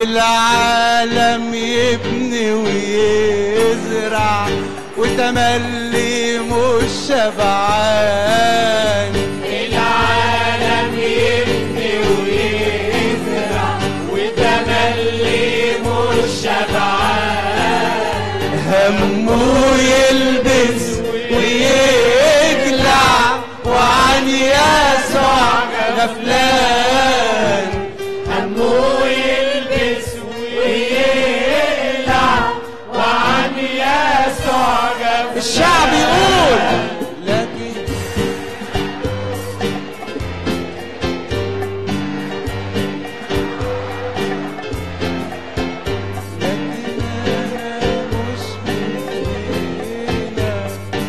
العالم يبني ويزرع وتملي مش شبعان العالم يبني ويزرع وتملي مش شبعان همه يلبس ويقلع وعن يسوع غفلان همه يلبس ويقلع وعن يسوع غفلان الشعب يقول لكن لكن أنا مش مننا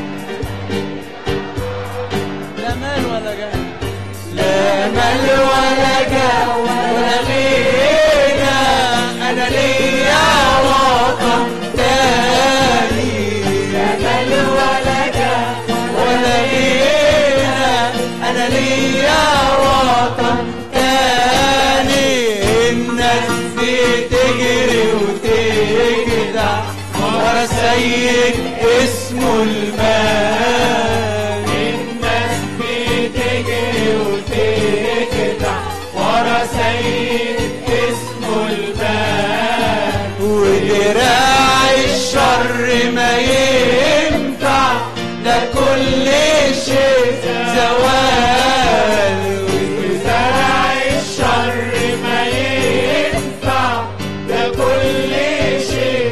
لا مال ولا جاه لا مال ولا جاه ولا غنى انا ليا وطن تاني لا مال ولا جاه ولا غنى انا ليا وطن تاني الناس بتجري وتجدع ورا سيد اسمه المال الناس بتجري وتجدع ورا سيد اسمه الباب ودراع الشر ما ينفع ده كل شيء زوال وزرع الشر ما ينفع ده كل شيء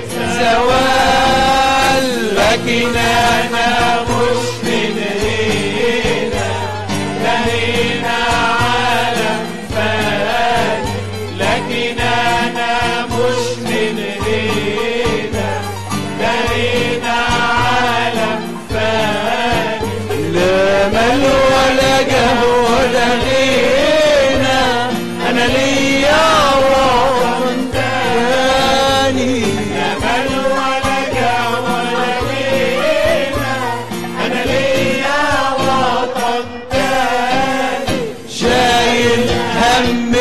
زوال لكن انا مش من هنا ده هنا عالم فاني لكن انا مش من هنا ده هنا عالم فاني لا مال ولا جاه ولا غنى انا ليا وطن تاني لا مال ولا جاه ولا غنى انا ليا وطن تاني شايل هم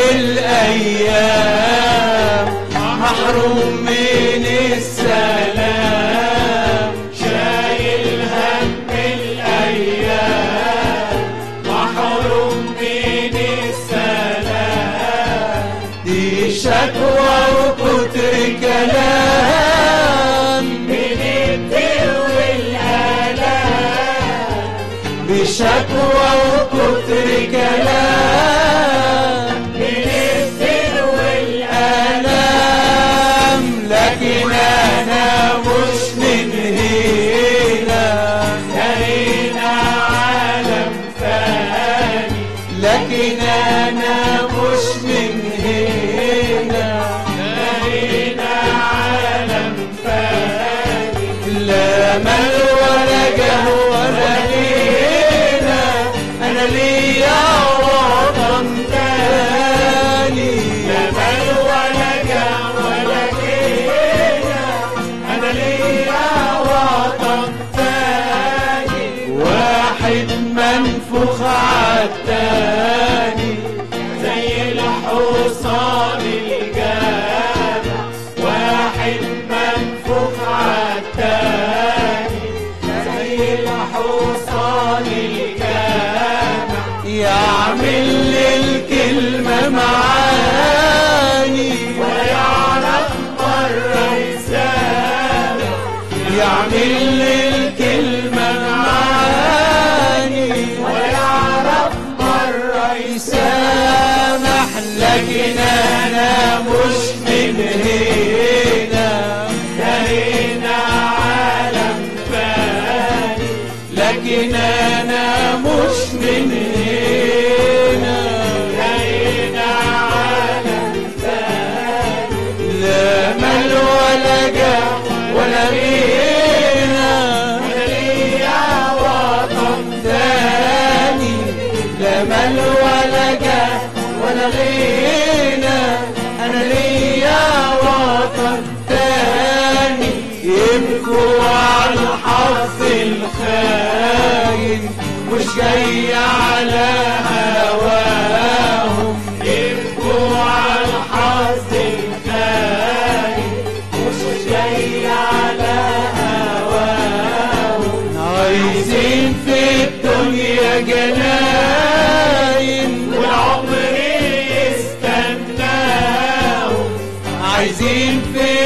الايام محروم من السلام شايل هم الايام محروم من السلام دي شكوى وكتر كلام من الدين والالام بشكوى وكتر كلام من الدين والالام ألام لكن أنا مش من هنا لقينا عالم ثاني لكن أنا مش من هنا لقينا عالم ثاني لا مال ولا جاه ولا غنى أنا ليا وطن تاني لا مال ولا جاه ولا غنى انا ليا وطن ثاني واحد منفوخ عالتاني زي الحصان الجامع واحد منفوخ عالتاني زي الحصان الجامع يعمل لي الكلمة معاني ويعرف مرة يسامع يعمل لي الكلمة معاني ويعرف مرة يسامح لكن أنا مش من هنا هنا عالم فاني لكن أنا مش من هنا هنا عالم لا مال ولا جاه ولا غنى أنا ليا وطن تاني لا مال ولا جاه ولا غنى انا ليا وطن تاني يبكوا على الحظ الخاين مش جاي على هواهم يبكوا على الحظ الخاين الجناين والعمر يستناه عايزين في